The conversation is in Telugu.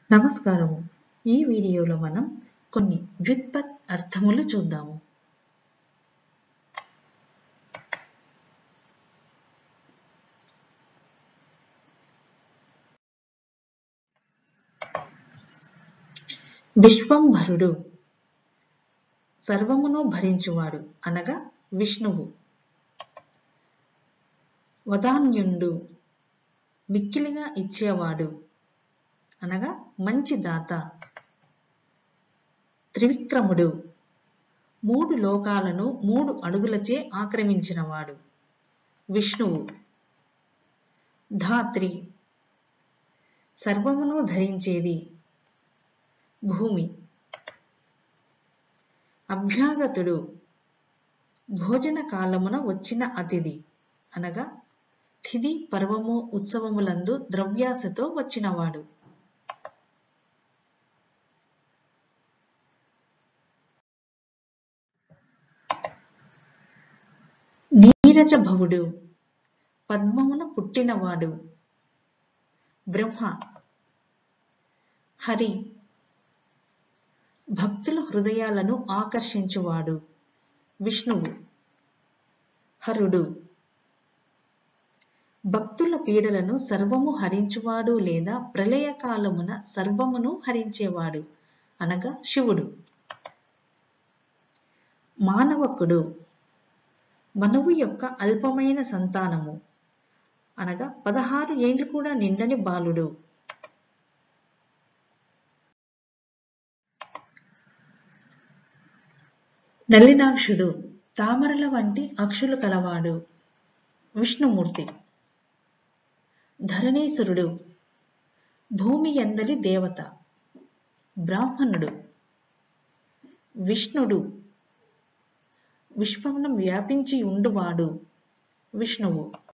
నమస్కారము ఈ వీడియోలో మనం కొన్ని వ్యుత్పత్ అర్థములు చూద్దాము విశ్వంభరుడు సర్వమును భరించువాడు అనగా విష్ణువు వదాన్యుండు మిక్కిలిగా ఇచ్చేవాడు అనగా మంచి దాత త్రివిక్రముడు మూడు లోకాలను మూడు అడుగులచే ఆక్రమించినవాడు విష్ణువు ధాత్రి సర్వమును ధరించేది భూమి అభ్యాగతుడు భోజన కాలమున వచ్చిన అతిథి అనగా తిథి పర్వము ఉత్సవములందు ద్రవ్యాసతో వచ్చినవాడు నీరజ భవుడు పద్మమున పుట్టినవాడు బ్రహ్మ హరి భక్తుల హృదయాలను ఆకర్షించువాడు విష్ణువు హరుడు భక్తుల పీడలను సర్వము హరించువాడు లేదా ప్రళయకాలమున సర్వమును హరించేవాడు అనగా శివుడు మానవకుడు మనువు యొక్క అల్పమైన సంతానము అనగా పదహారు ఏండ్లు కూడా నిండని బాలుడు నల్లినాక్షుడు తామరల వంటి అక్షులు కలవాడు విష్ణుమూర్తి ధరణీసురుడు భూమి ఎందలి దేవత బ్రాహ్మణుడు విష్ణుడు విశ్వమును వ్యాపించి ఉండువాడు విష్ణువు